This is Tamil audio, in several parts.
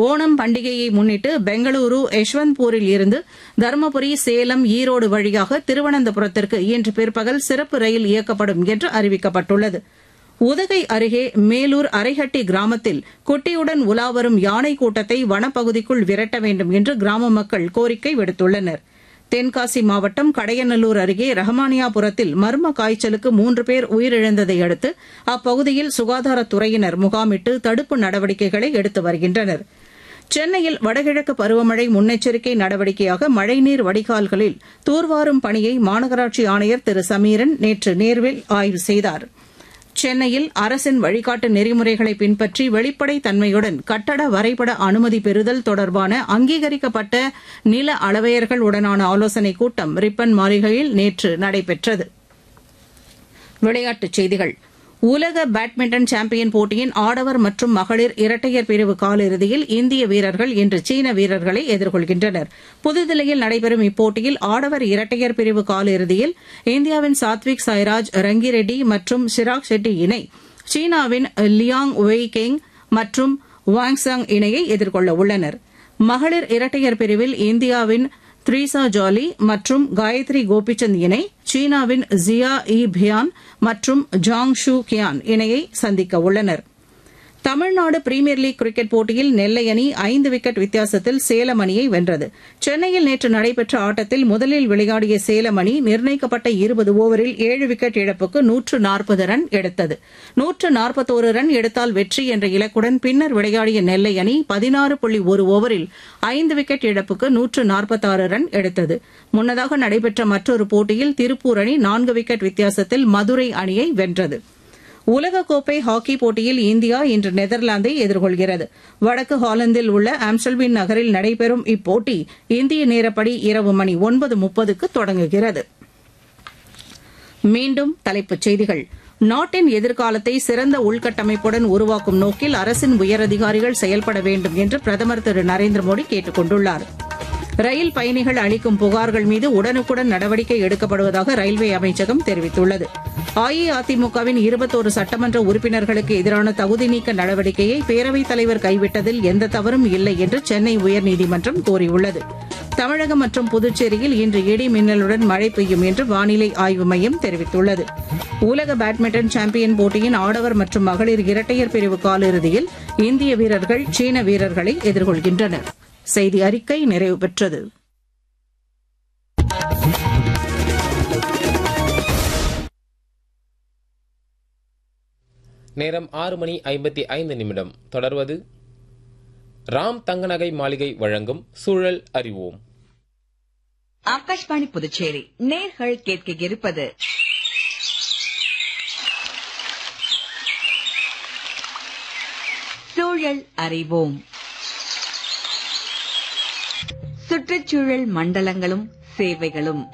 ஓணம் பண்டிகையை முன்னிட்டு பெங்களூரு யஷ்வந்த்பூரில் இருந்து தருமபுரி சேலம் ஈரோடு வழியாக திருவனந்தபுரத்திற்கு இன்று பிற்பகல் சிறப்பு ரயில் இயக்கப்படும் என்று அறிவிக்கப்பட்டுள்ளது உதகை அருகே மேலூர் அரைஹட்டி கிராமத்தில் குட்டியுடன் உலாவரும் யானை கூட்டத்தை வனப்பகுதிக்குள் விரட்ட வேண்டும் என்று கிராம மக்கள் கோரிக்கை விடுத்துள்ளனா் தென்காசி மாவட்டம் கடையநல்லூர் அருகே ரஹமானியாபுரத்தில் மர்ம காய்ச்சலுக்கு மூன்று பேர் உயிரிழந்ததை அடுத்து அப்பகுதியில் சுகாதாரத்துறையினர் முகாமிட்டு தடுப்பு நடவடிக்கைகளை எடுத்து வருகின்றனர் சென்னையில் வடகிழக்கு பருவமழை முன்னெச்சரிக்கை நடவடிக்கையாக மழைநீர் வடிகால்களில் தூர்வாரும் பணியை மாநகராட்சி ஆணையர் திரு சமீரன் நேற்று நேர்வில் ஆய்வு செய்தாா் சென்னையில் அரசின் வழிகாட்டு நெறிமுறைகளை பின்பற்றி வெளிப்படைத் தன்மையுடன் கட்டட வரைபட அனுமதி பெறுதல் தொடர்பான அங்கீகரிக்கப்பட்ட நில அளவையர்களுடனான ஆலோசனைக் கூட்டம் ரிப்பன் மாளிகையில் நேற்று நடைபெற்றது விளையாட்டுச் செய்திகள் உலக பேட்மிண்டன் சாம்பியன் போட்டியின் ஆடவர் மற்றும் மகளிர் இரட்டையர் பிரிவு காலிறுதியில் இந்திய வீரர்கள் இன்று சீன வீரர்களை எதிர்கொள்கின்றனர் புதுதில்லியில் நடைபெறும் இப்போட்டியில் ஆடவர் இரட்டையர் பிரிவு காலிறுதியில் இந்தியாவின் சாத்விக் சாய்ராஜ் ரங்கிரெட்டி மற்றும் சிராக் ஷெட்டி இணை சீனாவின் லியாங் வெய் கெங் மற்றும் வாங்சாங் இணையை எதிர்கொள்ள உள்ளனர் மகளிர் இரட்டையர் பிரிவில் இந்தியாவின் த்ரீசா ஜாலி மற்றும் காயத்ரி கோபிச்சந்த் இணை சீனாவின் ஜியா இ பியான் மற்றும் ஜாங் ஷூ கியான் இணையை சந்திக்க உள்ளனர் தமிழ்நாடு பிரீமியர் லீக் கிரிக்கெட் போட்டியில் நெல்லை அணி ஐந்து விக்கெட் வித்தியாசத்தில் சேலம் அணியை வென்றது சென்னையில் நேற்று நடைபெற்ற ஆட்டத்தில் முதலில் விளையாடிய சேலம் அணி நிர்ணயிக்கப்பட்ட இருபது ஓவரில் ஏழு விக்கெட் இழப்புக்கு நூற்று நாற்பது ரன் எடுத்தது நூற்று நாற்பத்தோரு ரன் எடுத்தால் வெற்றி என்ற இலக்குடன் பின்னர் விளையாடிய நெல்லை அணி பதினாறு புள்ளி ஒரு ஓவரில் ஐந்து விக்கெட் இழப்புக்கு நூற்று நாற்பத்தாறு ரன் எடுத்தது முன்னதாக நடைபெற்ற மற்றொரு போட்டியில் திருப்பூர் அணி நான்கு விக்கெட் வித்தியாசத்தில் மதுரை அணியை வென்றது உலகக்கோப்பை ஹாக்கி போட்டியில் இந்தியா இன்று நெதர்லாந்தை எதிர்கொள்கிறது வடக்கு ஹாலந்தில் உள்ள ஆம்ஸ்டல்வின் நகரில் நடைபெறும் இப்போட்டி இந்திய நேரப்படி இரவு மணி ஒன்பது முப்பதுக்கு தொடங்குகிறது மீண்டும் தலைப்புச் செய்திகள் நாட்டின் எதிர்காலத்தை சிறந்த உள்கட்டமைப்புடன் உருவாக்கும் நோக்கில் அரசின் உயரதிகாரிகள் செயல்பட வேண்டும் என்று பிரதமர் திரு நரேந்திர மோடி கேட்டுக் கொண்டுள்ளாா் ரயில் பயணிகள் அளிக்கும் புகார்கள் மீது உடனுக்குடன் நடவடிக்கை எடுக்கப்படுவதாக ரயில்வே அமைச்சகம் தெரிவித்துள்ளது அஇஅதிமுகவின் இருபத்தோரு சட்டமன்ற உறுப்பினர்களுக்கு எதிரான தகுதி நீக்க நடவடிக்கையை பேரவைத் தலைவர் கைவிட்டதில் எந்த தவறும் இல்லை என்று சென்னை உயர்நீதிமன்றம் கூறியுள்ளது தமிழகம் மற்றும் புதுச்சேரியில் இன்று இடி மின்னலுடன் மழை பெய்யும் என்று வானிலை ஆய்வு மையம் தெரிவித்துள்ளது உலக பேட்மிண்டன் சாம்பியன் போட்டியின் ஆடவர் மற்றும் மகளிர் இரட்டையர் பிரிவு காலிறுதியில் இந்திய வீரர்கள் சீன வீரர்களை எதிர்கொள்கின்றனர் செய்தி அறிக்கை நிறைவு பெற்றது நேரம் ஆறு மணி ஐம்பத்தி ஐந்து நிமிடம் தொடர்வது ராம் தங்கநகை மாளிகை வழங்கும் சூழல் அறிவோம் ஆகாஷ்வாணி புதுச்சேரி நேர்கள் கேட்க இருப்பது சூழல் அறிவோம் சுற்றுச்சூழல் மண்டலங்களும் சேவைகளும்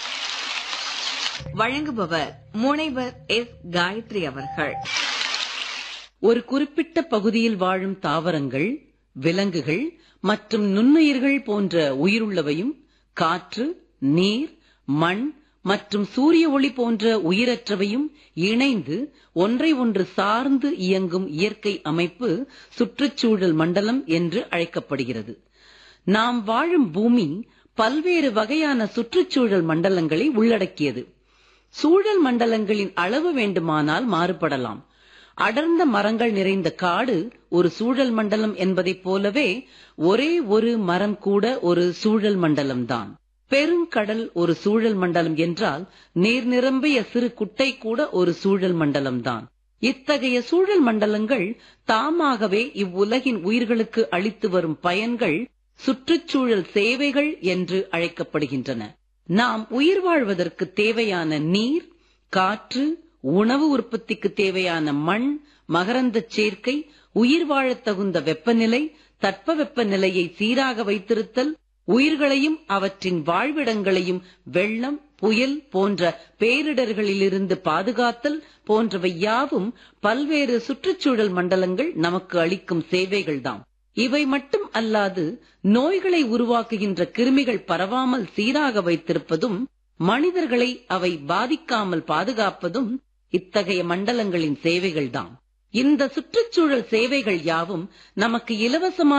வழங்குபவர் முனைவர் எஸ் காயத்ரி அவர்கள் ஒரு குறிப்பிட்ட பகுதியில் வாழும் தாவரங்கள் விலங்குகள் மற்றும் நுண்ணுயிர்கள் போன்ற உயிருள்ளவையும் காற்று நீர் மண் மற்றும் சூரிய ஒளி போன்ற உயிரற்றவையும் இணைந்து ஒன்றை ஒன்று சார்ந்து இயங்கும் இயற்கை அமைப்பு சுற்றுச்சூழல் மண்டலம் என்று அழைக்கப்படுகிறது நாம் வாழும் பூமி பல்வேறு வகையான சுற்றுச்சூழல் மண்டலங்களை உள்ளடக்கியது சூழல் மண்டலங்களின் அளவு வேண்டுமானால் மாறுபடலாம் அடர்ந்த மரங்கள் நிறைந்த காடு ஒரு சூழல் மண்டலம் என்பதைப் போலவே ஒரே ஒரு மரம் கூட ஒரு சூழல் மண்டலம்தான் பெருங்கடல் ஒரு சூழல் மண்டலம் என்றால் நீர் நிரம்பிய சிறு குட்டை கூட ஒரு சூழல் மண்டலம்தான் இத்தகைய சூழல் மண்டலங்கள் தாமாகவே இவ்வுலகின் உயிர்களுக்கு அளித்து வரும் பயன்கள் சுற்றுச்சூழல் சேவைகள் என்று அழைக்கப்படுகின்றன நாம் உயிர் வாழ்வதற்கு தேவையான நீர் காற்று உணவு உற்பத்திக்கு தேவையான மண் மகரந்தச் சேர்க்கை உயிர் வாழத் தகுந்த வெப்பநிலை தட்பவெப்ப நிலையை சீராக வைத்திருத்தல் உயிர்களையும் அவற்றின் வாழ்விடங்களையும் வெள்ளம் புயல் போன்ற பேரிடர்களிலிருந்து பாதுகாத்தல் போன்றவை யாவும் பல்வேறு சுற்றுச்சூழல் மண்டலங்கள் நமக்கு அளிக்கும் சேவைகள்தாம் இவை மட்டும் அல்லாது நோய்களை உருவாக்குகின்ற கிருமிகள் பரவாமல் சீராக வைத்திருப்பதும் மனிதர்களை அவை பாதிக்காமல் பாதுகாப்பதும் இத்தகைய மண்டலங்களின் சேவைகள்தாம் இந்த சுற்றுச்சூழல் சேவைகள் யாவும் நமக்கு இலவசமாக